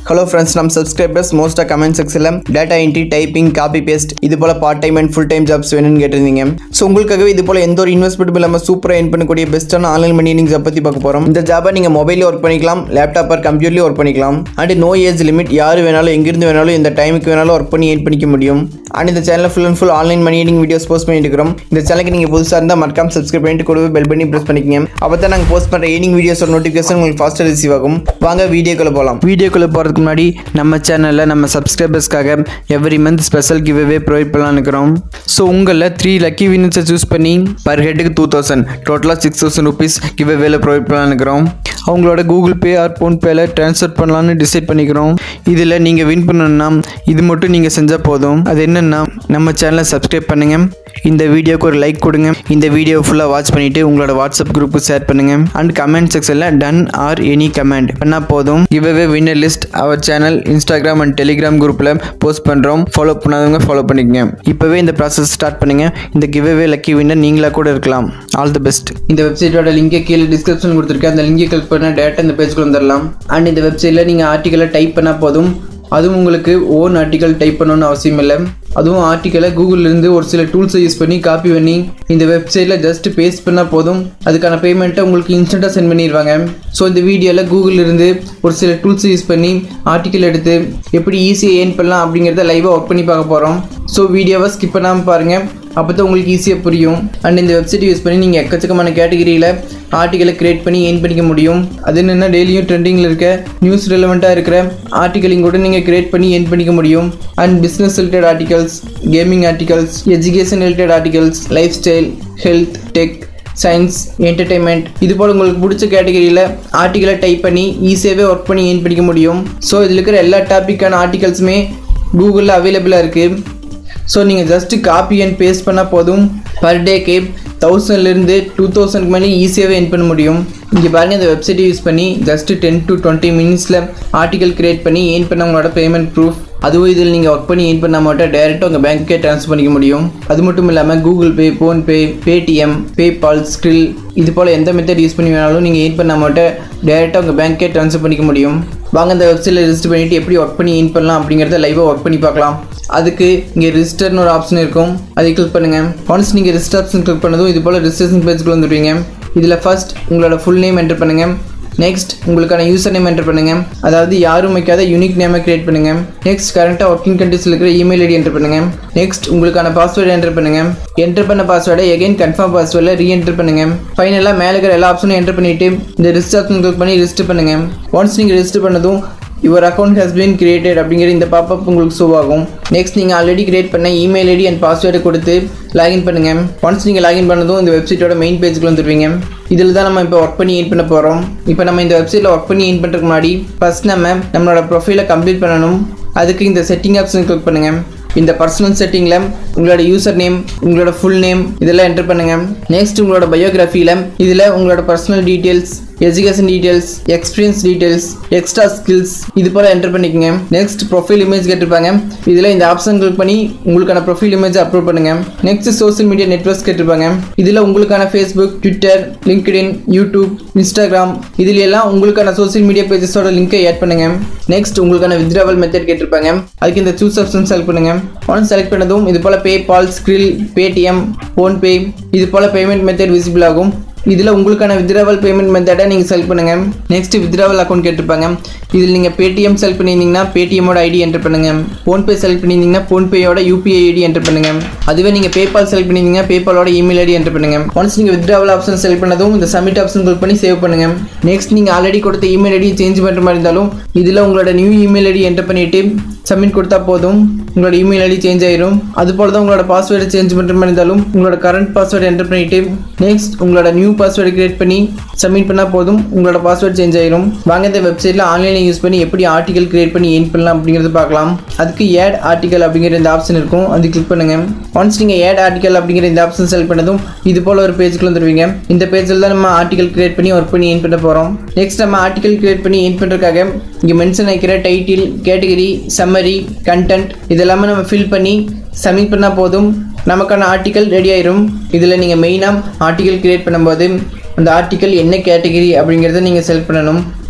hello friends நம்ம subscribers மோஸ்ட்டாக comment செக்ஷனில் data entry typing copy paste இது போல் part time and full time jobs வேணும்னு கேட்டிருந்தீங்க ஸோ உங்களுக்காகவே இது போல் எந்த ஒரு இன்வெஸ்ட்மெண்ட்டும் இல்லாமல் சூப்பராக என் பண்ணக்கூடிய பெஸ்ட்டான ஆன்லைன் மணி earnings ஜாப் பற்றி பார்க்க போகிறோம் இந்த ஜாபை நீங்கள் மொபைலில் ஒர்க் பண்ணிக்கலாம் லேப்டாப் ஆர் கம்ப்யூட்டர்லேயும் ஒர்க் பண்ணிக்கலாம் அண்ட் நோ ஏஜ் லிமிட் யார் வேணாலும் எங்கிருந்து வேணாலும் எந்த டைமுக்கு வேணாலும் ஒர்க் பண்ணி ஏன் பண்ணிக்க முடியும் அண்ட் இந்த சேனலில் full and full online money earning videos post பண்ணிட்டு இருக்கிறோம் இந்த சேனலுக்கு நீங்கள் புதுசாக இருந்தால் மறக்காம சப்ஸ்கிரைப் பண்ணிட்டு கூடவே பெல் பண்ணி ப்ரெஸ் பண்ணிக்கங்க அப்போ தான் நாங்கள் போஸ்ட் பண்ணுற ஏர்னிங் வீடியோஸோட நோட்டிஃபிகேஷன் உங்களுக்கு ஃபாஸ்ட்டாக ரிசீவ் ஆகும் வாங்க வீடியோக்குள்ளே போகலாம் வீடியோக்குள்ளே போகிறதுக்கு முன்னாடி நம்ம சேனலில் நம்ம சப்ஸ்கிரைபர்ஸ்க்காக every month special giveaway provide பண்ணலாம்னு இருக்கிறோம் ஸோ உங்களில் த்ரீ லக்கி வின்னர்ஸை சூஸ் பண்ணி பர் ஹெட்டுக்கு டூ தௌசண்ட் டோட்டலாக சிக்ஸ் தௌசண்ட் ருபீஸ் கிவ்வேல ப்ரொவைட் பண்ணலாம்னு இருக்கிறோம் அவங்களோட கூகுள் பே ஆர் ஃபோன்பேல ட்ரான்ஸ்ஃபர் பண்ணலான்னு டிசைட் பண்ணிக்கிறோம் இதில் நீங்கள் வின் பண்ணணும்னா இது மட்டும் நீங்கள் செஞ்சால் போதும் அது என்னென்னா நம்ம சேனலை சப்ஸ்கிரைப் பண்ணுங்கள் இந்த வீடியோக்கு ஒரு லைக் கொடுங்க இந்த வீடியோ ஃபுல்லாக வாட்ச் பண்ணிவிட்டு உங்களோட வாட்ஸ்அப் குரூப்புக்கு ஷேர் பண்ணுங்கள் அண்ட் கமெண்ட் செக்ஷனில் டன் ஆர் எனி கமெண்ட் பண்ணால் போதும் giveaway winner list our channel Instagram and Telegram குரூப்பில் போஸ்ட் பண்ணுறோம் ஃபாலோ பண்ணாதவங்க ஃபாலோ பண்ணிக்கங்க இப்போவே இந்த ப்ராசஸ் ஸ்டார்ட் பண்ணுங்கள் இந்த கிவ்வே லக்கி வின்னர் நீங்களாக கூட இருக்கலாம் ஆல் தி பெஸ்ட் இந்த வெப்சைட்டோட லிங்கை கீழே டிஸ்கிரிப்ஷன் கொடுத்துருக்கேன் அந்த லிங்கை கிளிக் பண்ண டேட்டா இந்த பேஜ்க்குள்ள வந்துடலாம் அண்ட் இந்த வெப்சைட்டில் நீங்கள் ஆர்டிக்கலை டைப் பண்ணால் போதும் அதுவும் உங்களுக்கு ஓன் ஆர்டிக்கல் டைப் பண்ணணும்னு அவசியம் இல்லை அதுவும் ஆர்டிக்கலை கூகுள்லேருந்து ஒரு சில டூல்ஸை யூஸ் பண்ணி காப்பி பண்ணி இந்த வெப்சைட்டில் ஜஸ்ட் பேஸ்ட் பண்ணால் போதும் அதுக்கான பேமெண்ட்டை உங்களுக்கு இன்ஸ்டண்ட்டாக சென்ட் பண்ணிடுவாங்க ஸோ இந்த வீடியோவில் கூகுள்லேருந்து ஒரு சில டூல்ஸை யூஸ் பண்ணி ஆர்டிக்கல் எடுத்து எப்படி ஈஸியாக ஏர்ன் பண்ணலாம் அப்படிங்கிறத லைவாக ஒர்க் பண்ணி பார்க்க போகிறோம் ஸோ வீடியோவை ஸ்கிப் பண்ணாமல் பாருங்கள் அப்போ தான் உங்களுக்கு ஈஸியாக புரியும் அண்ட் இந்த வெப்சைட் யூஸ் பண்ணி நீங்கள் எக்கச்சக்கமான கேட்டகரியில் ஆர்டிக்கலை கிரியேட் பண்ணி ஏர்ன் பண்ணிக்க முடியும் அது என்னென்னா டெய்லியும் ட்ரெண்டிங்கில் இருக்க நியூஸ் ரிலவெண்ட்டாக இருக்கிற ஆர்டிக்கலிங் கூட நீங்கள் கிரியேட் பண்ணி ஏர்ன் பண்ணிக்க முடியும் and business related articles gaming articles education related articles lifestyle health tech science entertainment இது போல் உங்களுக்கு பிடிச்ச கேட்டகரியில் ஆர்டிக்கலை டைப் பண்ணி ஈஸியாகவே ஒர்க் பண்ணி ஏர்ன் பண்ணிக்க முடியும் ஸோ இதில் இருக்கிற எல்லா டாப்பிக்கான ஆர்டிகல்ஸுமே கூகுளில் அவைலபிளாக இருக்குது ஸோ நீங்கள் ஜஸ்ட்டு காப்பி அண்ட் பேஸ்ட் பண்ணால் போதும் பர் டேக்கு தௌசண்ட்லேருந்து டூ தௌசண்ட்க்கு மேலே ஈஸியாகவே என் பண்ண முடியும் இங்கே பாருங்கள் இந்த வெப்சைட்டை யூஸ் பண்ணி ஜஸ்ட்டு டென் டு டுவெண்ட்டி மினிட்ஸில் ஆர்டிகல் கிரியேட் பண்ணி ஏன் பண்ணவங்களோட பேமெண்ட் ப்ரூஃப் அதுவும் இதில் நீங்கள் ஒர்க் பண்ணி ஏன் பண்ண மாட்டோம் டேரெக்டாக உங்கள் பேங்க்கே ட்ரான்ஸ்ஃபர் பண்ணிக்க முடியும் அது மட்டும் இல்லாமல் Google Pay PhonePe Paytm PayPal Skrill இது போல் எந்த மெத்தட் யூஸ் பண்ணி வேணாலும் நீங்கள் ஏன் பண்ண மாட்டோம் டேரெக்டாக உங்கள் பேங்க்கே ட்ரான்ஸ்ஃபர் பண்ணிக்க முடியும் வாங்க இந்த வெப்சைட்டில் ரிஜிஸ்டர் பண்ணிவிட்டு எப்படி ஒர்க் பண்ணி ஏன் பண்ணலாம் அப்படிங்கிறத லைவாக ஒர்க் பண்ணி பார்க்கலாம் அதுக்கு இங்கே ரிஜிஸ்டர்னு ஒரு ஆப்ஷன் இருக்கும் அதை கிளிக் பண்ணுங்கள் ஒன்ஸ் நீங்கள் ரிஜிஸ்டர் ஆப்ஷன் கிளிக் பண்ணதும் இது போல் ரிஜிஸ்ட்ரேஷன் பேஜ்க்குள்ள வந்துடுவீங்க இதில் ஃபர்ஸ்ட் உங்களோட ஃபுல் நேம் என்டர் பண்ணுங்கள் நெக்ஸ்ட் உங்களுக்கான யூசர் நேம் என்டர் பண்ணுங்க அதாவது யாரும் வைக்காத யூனிக் நேமை கிரியேட் பண்ணுங்க நெக்ஸ்ட் கரண்ட்டாக ஒர்க்கிங் கண்ட்ரீஸில் இருக்கிற இமெயில் ஐடி என்டர் பண்ணுங்க நெக்ஸ்ட் உங்களுக்கான பாஸ்வேர்டு என்டர் பண்ணுங்க என்டர் பண்ண பாஸ்வேர்டை எகைன் கன்ஃபார்ம் பாஸ்வேர்டில் ரீஎன்டர் பண்ணுங்க ஃபைனலாக மேலே இருக்கிற எல்லா ஆப்ஷனும் என்டர் பண்ணிட்டு இந்த ரிஜிஸ்டர் ஆப்ஷன் கிளிக் பண்ணி ரிஜிஸ்டர் பண்ணுங்க ஒன்ஸ் நீங்கள் ரிஜிஸ்டர் பண்ணதும் your account has been created அப்படிங்கிற இந்த பாப்பப் உங்களுக்கு ஷோ ஆகும் நெக்ஸ்ட் நீங்கள் ஆல்ரெடி கிரியேட் பண்ண இமெயில் ஐடி அண்ட் பாஸ்வேர்டு கொடுத்து லாகின் பண்ணுங்கள் ஒன்ஸ் நீங்கள் லாகின் பண்ணதும் இந்த வெப்சைட்டோட மெயின் பேஜுக்கு வந்துடுவீங்க இதில் தான் நம்ம இப்போ ஒர்க் பண்ணி ஏன் பண்ண போகிறோம் இப்போ நம்ம இந்த வெப்சைட்டில் ஒர்க் பண்ணி ஏன் பண்ணுறதுக்கு முன்னாடி ஃபஸ்ட் நம்ம நம்மளோட ப்ரொஃபைலை கம்ப்ளீட் பண்ணணும் அதுக்கு இந்த செட்டிங் ஆப்ஷன் கிளிக் பண்ணுங்கள் இந்த பர்சனல் செட்டிங்கில் உங்களோட யூசர் நேம் உங்களோட ஃபுல் நேம் இதெல்லாம் என்டர் பண்ணுங்கள் நெக்ஸ்ட் உங்களோட பயோகிராஃபியில் இதில் உங்களோட personal details education details experience details extra skills இது போல் என்டர் பண்ணிக்கோங்க நெக்ஸ்ட் ப்ரொஃபைல் இமேஜ் கேட்டிருப்பாங்க இதில் இந்த ஆப்ஷன் கிளிக் பண்ணி உங்களுக்கான ப்ரொஃபைல் இமேஜ் அப்லோட் பண்ணுங்க நெக்ஸ்ட் சோஷியல் மீடியா நெட்ஒர்க்ஸ் கேட்டிருப்பாங்க இதில் உங்களுக்கான Facebook Twitter LinkedIn YouTube Instagram இதில் எல்லாம் உங்களுக்கான சோஷியல் மீடியா பேஜஸோட லிங்கை ஆட் பண்ணுங்க நெக்ஸ்ட் உங்களுக்கான வித்ராவல் மெத்தட் கேட்டிருப்பாங்க அதுக்கு இந்த சூஸ் ஆப்ஷன் செலக்ட் பண்ணுங்க ஒன்ஸ் செலக்ட் பண்ணதும் இது போல் பேபால் ஸ்கிரில் பேடிஎம் ஃபோன்பே இது போல் பேமெண்ட் மெத்தட் விசிபிள் ஆகும் இதில் உங்களுக்கான வித்ராவல் பேமெண்ட் மெத்தடை நீங்கள் செலக்ட் பண்ணுங்கள் நெக்ஸ்ட் வித்ராவல் அக்கௌண்ட் கேட்டிருப்பாங்க இதில் நீங்கள் பேடிஎம் செலக்ட் பண்ணியிருந்தீங்கன்னா பேடிஎம்மோட ஐடி என்டர் பண்ணுங்கள் ஃபோன்பே செலக்ட் பண்ணியிருந்தீங்கன்னா ஃபோன்பேயோட யூபிஐ ஐடி என்டர் பண்ணுங்கள் அதுவே நீங்கள் பேபால் செலக்ட் பண்ணியிருந்தீங்கன்னா பேபாலோட இமெயில் ஐடி என்டர் பண்ணுங்கள் ஒன்ஸ் நீங்கள் வித்ராவல் ஆப்ஷன் செலக்ட் பண்ணதும் இந்த சப்மிட் ஆப்ஷன் கிளிக் பண்ணி சேவ் பண்ணுங்கள் நெக்ஸ்ட் நீங்கள் ஆல்ரெடி கொடுத்த இமெயில் ஐடி சேஞ்ச் பண்ணுற மாதிரி இருந்தாலும் இதில் உங்களோட நியூ இமெயில் ஐடி என்டர் பண்ணிவிட்டு சப்மிட் கொடுத்தா போதும் உங்களோட இமெயில் ஐடி சேஞ்ச் ஆயிரும் அது போல தான் உங்களோட பாஸ்வேர்டு சேஞ்ச் பண்ணுற மாதிரி இருந்தாலும் உங்களோட கரண்ட் பாஸ்வேர்டு என்டர் பண்ணிவிட்டு நெக்ஸ்ட் உங்களோட நியூ பாஸ்வேர்டு கிரியேட் பண்ணி சப்மிட் பண்ணால் போதும் உங்களோட பாஸ்வேர்டு சேஞ்ச் ஆயிரும் வாங்க இந்த வெப்சைட்டில் ஆன்லைனில் யூஸ் பண்ணி எப்படி ஆர்டிகல் கிரியேட் பண்ணி ஏன் பண்ணலாம் அப்படிங்கிறது பார்க்கலாம் அதுக்கு ஏட் ஆர்டிகல் அப்படிங்கிற இந்த ஆப்ஷன் இருக்கும் அது கிளிக் பண்ணுங்கள் ஒன்ஸ் நீங்கள் ஏட் ஆர்டிகல் அப்படிங்கிற இந்த ஆப்ஷன் செலக்ட் பண்ணதும் இது போல் ஒரு பேஜுக்குள்ள வந்துருவீங்க இந்த பேஜில் தான் நம்ம ஆர்டிகல் கிரியேட் பண்ணி ஒர்க் பண்ணி ஏன் பண்ண போகிறோம் நெக்ஸ்ட் நம்ம ஆர்டிகல் கிரியேட் பண்ணி ஏன் பண்ணுறதுக்காக இங்கே மென்ஷன் ஆகிக்கிற டைட்டில் கேட்டகரி சம்மரி கண்டென்ட் இதெல்லாமே நம்ம ஃபில் பண்ணி சப்மிட் பண்ணால் போதும் நமக்கான ஆர்டிக்கல் ரெடி ஆயிரும் இதில் நீங்கள் மெயினாக ஆர்டிக்கல் கிரியேட் பண்ணும்போது அந்த ஆர்டிக்கல் என்ன கேட்டகரி அப்படிங்கிறத நீங்கள் செலக்ட் பண்ணணும்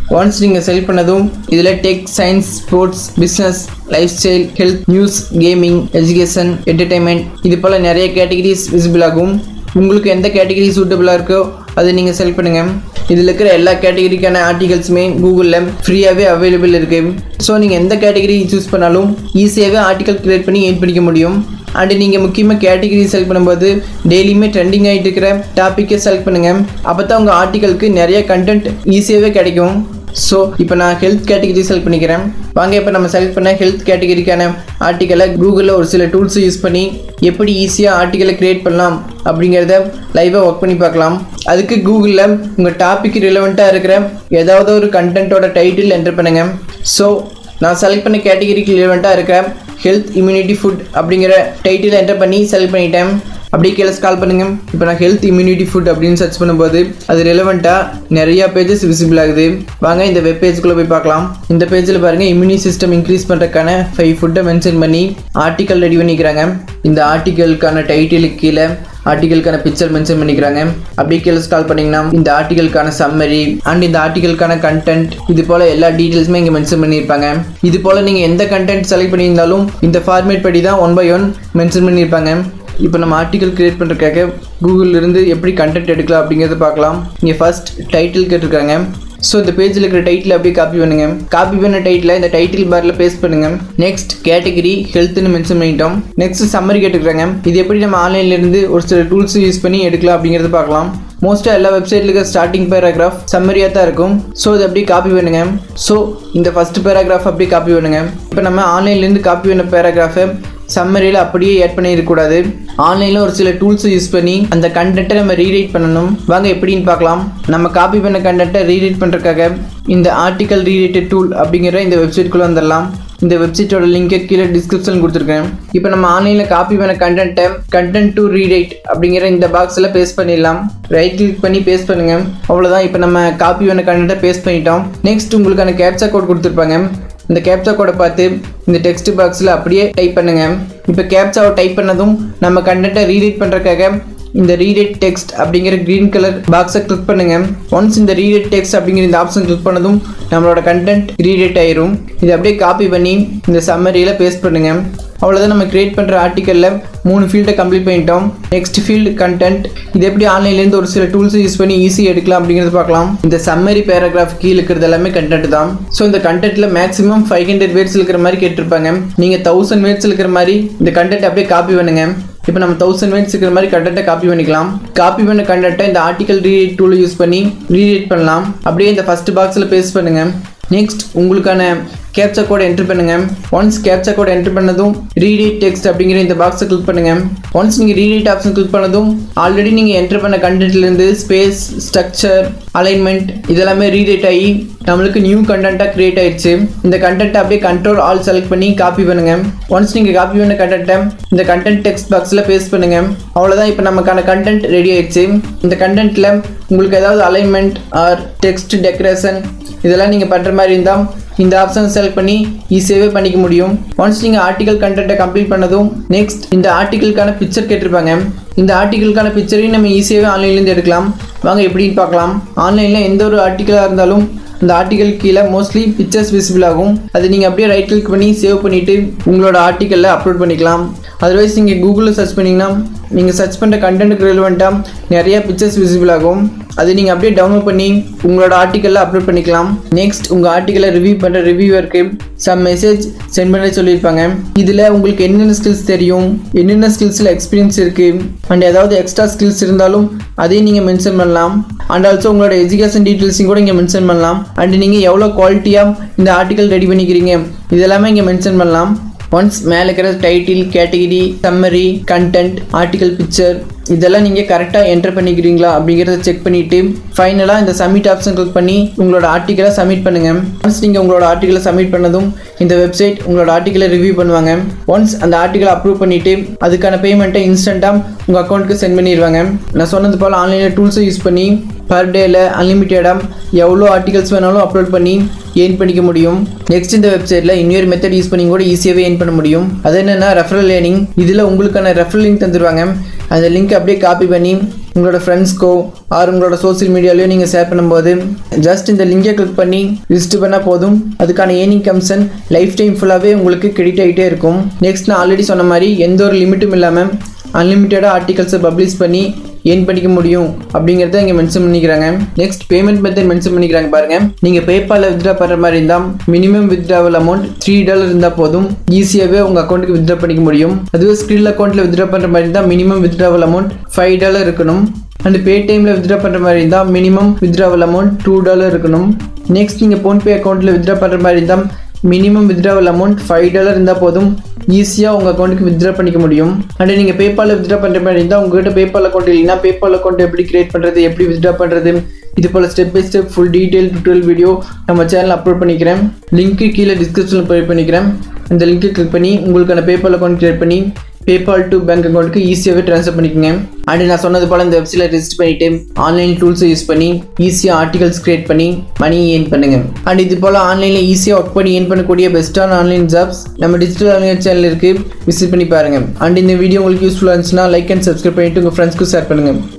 ஒன்ஸ் நீங்கள் செலக்ட் பண்ணதும் இதில் tech science sports business lifestyle health news gaming education entertainment இது போல் நிறைய கேட்டகரிஸ் விசிபிள் ஆகும் உங்களுக்கு எந்த கேட்டகரி சூட்டபுளாக இருக்கோ அதை நீங்கள் செலக்ட் பண்ணுங்கள் இதில் இருக்கிற எல்லா கேட்டகரிக்கான ஆர்டிகல்ஸுமே கூகுளில் ஃப்ரீயாகவே அவைலபிள் இருக்குது ஸோ நீங்கள் எந்த கேட்டகரி சூஸ் பண்ணாலும் ஈஸியாகவே ஆர்டிகல் கிரியேட் பண்ணி ஏன் பண்ணிக்க முடியும் அண்டு நீங்கள் முக்கியமாக கேட்டகரி செலக்ட் பண்ணும்போது டெய்லியுமே ட்ரெண்டிங் ஆகிட்டு இருக்கிற டாப்பிக்கை செலக்ட் பண்ணுங்கள் அப்போ தான் உங்கள் ஆர்டிகலுக்கு நிறைய கண்டென்ட் ஈஸியாகவே கிடைக்கும் ஸோ இப்போ நான் ஹெல்த் கேட்டகரி செலக்ட் பண்ணிக்கிறேன் வாங்க இப்போ நம்ம செலக்ட் பண்ண ஹெல்த் கேட்டகரிக்கான ஆர்டிக்கலை கூகுளில் ஒரு சில டூல்ஸ் யூஸ் பண்ணி எப்படி ஈஸியாக ஆர்டிக்கலை க்ரியேட் பண்ணலாம் அப்படிங்கிறத லைவாக ஒர்க் பண்ணி பார்க்கலாம் அதுக்கு கூகுளில் உங்கள் டாபிக் ரிலவெண்ட்டாக இருக்கிற ஏதாவது ஒரு கண்டென்ட்டோட டைட்டில் என்டர் பண்ணுங்கள் ஸோ நான் செலக்ட் பண்ண கேட்டகரிக்கு ரிலவெண்ட்டாக இருக்கிற ஹெல்த் இம்யூனிட்டி ஃபுட் அப்படிங்கிற டைட்டில் என்டர் பண்ணி செலக்ட் பண்ணிட்டேன் அப்படியே கீழே ஸ்கால் பண்ணுங்க இப்போ நான் ஹெல்த் இம்யூனிட்டி ஃபுட் அப்படின்னு சர்ச் பண்ணும்போது அது ரெலவெண்ட்டாக நிறையா பேஜஸ் விசிபிள் ஆகுது வாங்க இந்த வெப் பேஜ்குள்ளே போய் பார்க்கலாம் இந்த பேஜில் பாருங்கள் இம்யூனி சிஸ்டம் இன்க்ரீஸ் பண்ணுறதுக்கான ஃபைவ் ஃபுட்டை மென்ஷன் பண்ணி ஆர்டிக்கல் ரெடி பண்ணிக்கிறாங்க இந்த ஆர்டிக்கலுக்கான டைட்டிலுக்கு கீழே ஆர்டிகலுக்கான பிக்சர் மென்ஷன் பண்ணிக்கிறாங்க அப்படியே கீழே ஸ்கால் பண்ணிங்கன்னா இந்த ஆர்டிகலுக்கான சம்மரி அண்ட் இந்த ஆர்டிகலுக்கான கண்டென்ட் இது போல் எல்லா டீட்டெயில்ஸுமே இங்கே மென்ஷன் பண்ணியிருப்பாங்க இது போல் நீங்கள் எந்த கண்டென்ட் செலக்ட் பண்ணியிருந்தாலும் இந்த ஃபார்மேட் படி தான் ஒன் பை ஒன் மென்ஷன் பண்ணியிருப்பாங்க இப்போ நம்ம ஆர்டிகல் கிரியேட் பண்ணுறதுக்காக கூகுளிலிருந்து எப்படி கண்டென்ட் எடுக்கலாம் அப்படிங்கிறத பார்க்கலாம் இங்கே ஃபர்ஸ்ட் டைட்டில் கேட்டிருக்காங்க ஸோ இந்த பேஜில் இருக்கிற டைட்டில் அப்படியே காப்பி பண்ணுங்க காப்பி பண்ண டைட்டில் இந்த டைட்டில் பாரில் பேஸ்ட் பண்ணுங்க நெக்ஸ்ட் கேட்டகரி ஹெல்த்னு மென்ஷன் பண்ணிட்டோம் நெக்ஸ்ட் சம்மரி கேட்டுக்கிறாங்க இது எப்படி நம்ம ஆன்லைன்லேருந்து ஒரு சில டூல்ஸ் யூஸ் பண்ணி எடுக்கலாம் அப்படிங்கிறத பார்க்கலாம் மோஸ்ட்டாக எல்லா வெப்சைட்டில் இருக்க ஸ்டார்டிங் பேராகிராஃப் சம்மரியாக தான் இருக்கும் ஸோ இதை அப்படியே காப்பி பண்ணுங்க ஸோ இந்த ஃபஸ்ட் பேராகிராஃப் அப்படியே காப்பி பண்ணுங்க இப்போ நம்ம ஆன்லைன்லேருந்து காப்பி பண்ண பேராகிராஃபை சம்மரியில் அப்படியே ஆட் பண்ணிடக்கூடாது ஆன்லைனில் ஒரு சில டூல்ஸ் யூஸ் பண்ணி அந்த கண்டென்ட்டை நம்ம ரீரைட் பண்ணணும் வாங்க எப்படின்னு பார்க்கலாம் நம்ம காப்பி பண்ண கண்டென்ட்டை ரீரைட் பண்ணுறதுக்காக இந்த ஆர்டிக்கல் ரீரைட்டட் டூல் அப்படிங்கிற இந்த வெப்சைட்குள்ளே வந்துடலாம் இந்த வெப்சைட்டோட லிங்கை கீழே டிஸ்கிரிப்ஷன் கொடுத்துருக்கேன் இப்போ நம்ம ஆன்லைனில் காப்பி பண்ண கண்டென்ட்டை கண்டென்ட் டு ரீரைட் அப்படிங்கிற இந்த பாக்ஸில் பேஸ்ட் பண்ணிடலாம் ரைட் கிளிக் பண்ணி பேஸ்ட் பண்ணுங்க அவ்வளோதான் இப்போ நம்ம காப்பி பண்ண கண்டென்ட்டை பேஸ்ட் பண்ணிட்டோம் நெக்ஸ்ட் உங்களுக்கான கேப்சா கோட் கொடுத்துருப்பாங்க இந்த கேப்சா கோடை பார்த்து இந்த டெக்ஸ்ட் பாக்ஸில் அப்படியே டைப் பண்ணுங்க இப்போ கேப்சாவை டைப் பண்ணதும் நம்ம கண்டென்ட்டை ரீரைட் பண்ணுறதுக்காக இந்த ரீரைட் டெக்ஸ்ட் அப்படிங்கிற க்ரீன் கலர் பாக்ஸை கிளிக் பண்ணுங்க ஒன்ஸ் இந்த ரீரைட் டெக்ஸ்ட் அப்படிங்கிற இந்த ஆப்ஷன் கிளிக் பண்ணதும் நம்மளோட கண்டென்ட் ரீரைட் ஆயிரும் இதை அப்படியே காப்பி பண்ணி இந்த சம்மரியில் பேஸ்ட் பண்ணுங்க அவ்வளோதான் நம்ம கிரியேட் பண்ணுற ஆர்டிக்கலில் மூணு ஃபீல்டை கம்ப்ளீட் பண்ணிட்டோம் நெக்ஸ்ட் ஃபீல்டு கண்டென்ட் இது எப்படி ஆன்லைன்லேருந்து ஒரு சில டூல்ஸ் யூஸ் பண்ணி ஈஸியாக எடுக்கலாம் அப்படிங்கிறத பார்க்கலாம் இந்த சம்மரி பேராகிராஃப் கீழே இருக்கிறது எல்லாமே கண்டென்ட் தான் ஸோ இந்த கண்டென்ட்டில் மேக்ஸிமம் ஃபைவ் ஹண்ட்ரட் வேர்ட்ஸ் இருக்கிற மாதிரி கேட்டிருப்பாங்க நீங்கள் தௌசண்ட் வேர்ட்ஸ் இருக்கிற மாதிரி இந்த கண்டென்ட் அப்படியே காப்பி பண்ணுங்க இப்போ நம்ம தௌசண்ட் வேர்ட்ஸ் இருக்கிற மாதிரி கண்டென்ட்டை காப்பி பண்ணிக்கலாம் காப்பி பண்ண கண்டென்ட்டை இந்த ஆர்டிக்கல் ரீரைட் டூலை யூஸ் பண்ணி ரீரைட் பண்ணலாம் அப்படியே இந்த ஃபஸ்ட் பாக்ஸில் பேஸ்ட் பண்ணுங்க நெக்ஸ்ட் உங்களுக்கான கேப்சா கோட் என்ட்ரு பண்ணுங்க ஒன்ஸ் கேப்சா கோட் என்ட்ரு பண்ணதும் ரீடைட் டெக்ஸ்ட் அப்படிங்கிற இந்த பாக்ஸை கிளிக் பண்ணுங்க ஒன்ஸ் நீங்கள் ரீடைட் ஆப்ஷன் கிளிக் பண்ணதும் ஆல்ரெடி நீங்கள் என்ட்ரு பண்ண கண்டென்ட்லேருந்து ஸ்பேஸ் ஸ்ட்ரக்சர் அலைன்மெண்ட் இதெல்லாமே ரீடைட் ஆகி நம்மளுக்கு நியூ கண்டென்ட்டாக கிரியேட் ஆயிடுச்சு இந்த கண்டென்ட்டை அப்படியே கண்ட்ரோல் ஆல் செலக்ட் பண்ணி காப்பி பண்ணுங்க ஒன்ஸ் நீங்கள் காப்பி பண்ண கண்டென்ட்டை இந்த கண்டென்ட் டெக்ஸ்ட் பாக்ஸில் பேஸ்ட் பண்ணுங்க அவ்வளோதான் இப்போ நமக்கான கண்டென்ட் ரெடி ஆயிடுச்சு இந்த கண்டென்ட்டில் உங்களுக்கு ஏதாவது அலைன்மெண்ட் ஆர் டெக்ஸ்ட் டெக்கரேஷன் இதெல்லாம் நீங்கள் பண்ணுற மாதிரி இருந்தால் இந்த ஆப்ஷன் செலக்ட் பண்ணி ஈஸியாகவே பண்ணிக்க முடியும் ஒன்ஸ் நீங்கள் ஆர்டிகல் கண்டென்ட்டை கம்ப்ளீட் பண்ணதும் நெக்ஸ்ட் இந்த ஆர்டிகலுக்கான பிக்சர் கேட்டிருப்பாங்க இந்த ஆர்டிகலுக்கான பிக்சரையும் நம்ம ஈஸியாகவே ஆன்லைன்லேருந்து எடுக்கலாம் வாங்க எப்படின்னு பார்க்கலாம் ஆன்லைனில் எந்த ஒரு ஆர்டிக்கலாக இருந்தாலும் இந்த ஆர்டிகல் கீழே மோஸ்ட்லி பிக்சர்ஸ் விசிபிள் ஆகும் அது நீங்கள் அப்படியே ரைட் கிளிக் பண்ணி சேவ் பண்ணிவிட்டு உங்களோட ஆர்டிக்கலில் அப்லோட் பண்ணிக்கலாம் அதர்வைஸ் நீங்கள் கூகுளில் சர்ச் பண்ணிங்கன்னா நீங்கள் சர்ச் பண்ணுற கண்டென்ட்டுக்கு ரெலவெண்ட்டாக நிறைய பிக்சர்ஸ் விசிபிள் ஆகும் அது நீங்கள் அப்படியே டவுன்லோட் பண்ணி உங்களோட ஆர்டிக்கலில் அப்லோட் பண்ணிக்கலாம் நெக்ஸ்ட் உங்கள் ஆர்டிக்கலை ரிவ்யூ பண்ணுற ரிவ்யூவருக்கு சம் மெசேஜ் சென்ட் பண்ண சொல்லியிருப்பாங்க இதில் உங்களுக்கு என்னென்ன ஸ்கில்ஸ் தெரியும் என்னென்ன ஸ்கில்ஸில் எக்ஸ்பீரியன்ஸ் இருக்குது அண்ட் ஏதாவது எக்ஸ்ட்ரா ஸ்கில்ஸ் இருந்தாலும் அதையும் நீங்கள் மென்ஷன் பண்ணலாம் அண்ட் ஆல்சோ உங்களோட எஜுகேஷன் டீட்டெயில்ஸையும் கூட இங்கே மென்ஷன் பண்ணலாம் அண்ட் நீங்கள் எவ்வளோ குவாலிட்டியாக இந்த ஆர்டிக்கல் ரெடி பண்ணிக்கிறீங்க இதெல்லாமே இங்கே மென்ஷன் பண்ணலாம் ஒன்ஸ் மேலே இருக்கிற title category summary content article picture இதெல்லாம் நீங்கள் கரெக்டாக என்டர் பண்ணிக்கிறீங்களா அப்படிங்கிறத செக் பண்ணிவிட்டு ஃபைனலாக இந்த சப்மிட் ஆப்ஷன் கிளிக் பண்ணி உங்களோட ஆர்டிக்கலை சப்மிட் பண்ணுங்கள் ஒன்ஸ் நீங்கள் உங்களோட ஆர்டிக்கலை சப்மிட் பண்ணதும் இந்த வெப்சைட் உங்களோட ஆர்டிக்கலை ரிவ்யூ பண்ணுவாங்க ஒன்ஸ் அந்த ஆர்டிக்கலை அப்ரூவ் பண்ணிவிட்டு அதுக்கான பேமெண்ட்டை இன்ஸ்டண்ட்டாக உங்கள் அக்கௌண்ட்டுக்கு சென்ட் பண்ணிடுவாங்க நான் சொன்னது போல் ஆன்லைனில் டூல்ஸை யூஸ் பண்ணி பர் டேயில் அன்லிமிட்டடாக எவ்வளோ ஆர்டிகல்ஸ் வேணாலும் அப்லோட் பண்ணி ஏர்ன் பண்ணிக்க முடியும் நெக்ஸ்ட் இந்த வெப்சைட்டில் இன்னொரு மெத்தட் யூஸ் பண்ணி கூட ஈஸியாகவே ஏர்ன் பண்ண முடியும் அது என்னென்னா ரெஃபரல் லேர்னிங் இதில் உங்களுக்கான ரெஃபரல் லிங்க் தந்துடுவாங்க அந்த லிங்க் அப்படியே காப்பி பண்ணி உங்களோட ஃப்ரெண்ட்ஸ்க்கோ ஆர் உங்களோட சோஷியல் மீடியாலையோ நீங்கள் ஷேர் பண்ணும்போது ஜஸ்ட் இந்த லிங்கை கிளிக் பண்ணி ரிஜிஸ்டர் பண்ணால் போதும் அதுக்கான ஏர்னிங் கமிஷன் லைஃப் டைம் ஃபுல்லாகவே உங்களுக்கு கிரெடிட் ஆகிட்டே இருக்கும் நெக்ஸ்ட் நான் ஆல்ரெடி சொன்ன மாதிரி எந்த ஒரு லிமிட்டும் இல்லாமல் அன்லிமிட்டடாக ஆர்டிகல்ஸை பப்ளிஷ் பண்ணி ஏர்ன் பண்ணிக்க முடியும் அப்படிங்கிறத இங்கே மென்ஷன் பண்ணிக்கிறாங்க நெக்ஸ்ட் பேமெண்ட் மெத்தட் மென்ஷன் பண்ணிக்கிறாங்க பாருங்க நீங்கள் பேபாலில் வித்ட்ரா பண்ணுற மாதிரி இருந்தால் minimum withdrawal amount three dollar இருந்தால் போதும் ஈஸியாகவே உங்கள் அக்கௌண்ட்டுக்கு வித்ட்ரா பண்ணிக்க முடியும் அதுவே ஸ்கில் அக்கௌண்ட்டில் வித்ட்ரா பண்ணுற மாதிரி இருந்தால் minimum withdrawal amount five dollar இருக்கணும் அண்ட் பே டைமில் வித்ட்ரா பண்ணுற மாதிரி இருந்தால் minimum withdrawal amount two dollar இருக்கணும் நெக்ஸ்ட் நீங்கள் ஃபோன்பே அக்கௌண்ட்டில் வித்ட்ரா பண்ணுற மாதிரி இருந்தால் minimum withdrawal amount five dollar இருந்தால் போதும் ஈஸியாக உங்கள் அக்கௌண்ட்டுக்கு வித்ட்ரா பண்ணிக்க முடியும் அண்ட் நீங்கள் பேபாலில் வித்ட்ரா பண்ணுற மாதிரி இருந்தால் உங்ககிட்ட பேபால் அக்கௌண்ட் இல்லைன்னா பேபால் அக்கௌண்ட் எப்படி கிரியேட் பண்ணுறது எப்படி வித்ட்ரா பண்ணுறது இது போல் step by step full detail tutorial video நம்ம சேனல் அப்லோட் பண்ணிக்கிறேன் லிங்க்கு கீழே டிஸ்கிரிப்ஷனில் ப்ரொவைட் பண்ணிக்கிறேன் அந்த லிங்க்கை கிளிக் பண்ணி உங்களுக்கான பேபால் அக்கௌண்ட் கிரியேட் பண்ணி பேபால் டு பேங்க் அக்கௌண்ட்டுக்கு ஈஸியாகவே ட்ரான்ஸ்ஃபர் பண்ணிக்கோங்க அண்ட் நான் சொன்னது போல் இந்த வெப்சைட்டில் ரெஜிஸ்டர் பண்ணிவிட்டு ஆன்லைன் டூல்ஸை யூஸ் பண்ணி ஈஸியாக ஆர்டிகல்ஸ் கிரியேட் பண்ணி மணி ஏர்ன் பண்ணுங்க அண்ட் இது போல் ஆன்லைனில் ஈஸியாக ஒர்க் பண்ணி ஏர்ன் பண்ணக்கூடிய பெஸ்ட்டான ஆன்லைன் ஜாப்ஸ் நம்ம டிஜிட்டல் ஆன்லைன் சேனல் இருக்குது விசிட் பண்ணி பாருங்கள் அண்ட் இந்த வீடியோ உங்களுக்கு யூஸ்ஃபுல்லாக இருந்துச்சுன்னா லைக் அண்ட் சப்ஸ்கிரைப் பண்ணிவிட்டு உங்கள் ஃப்ரெண்ட்ஸ்க்கு ஷேர் பண்ணுங்கள்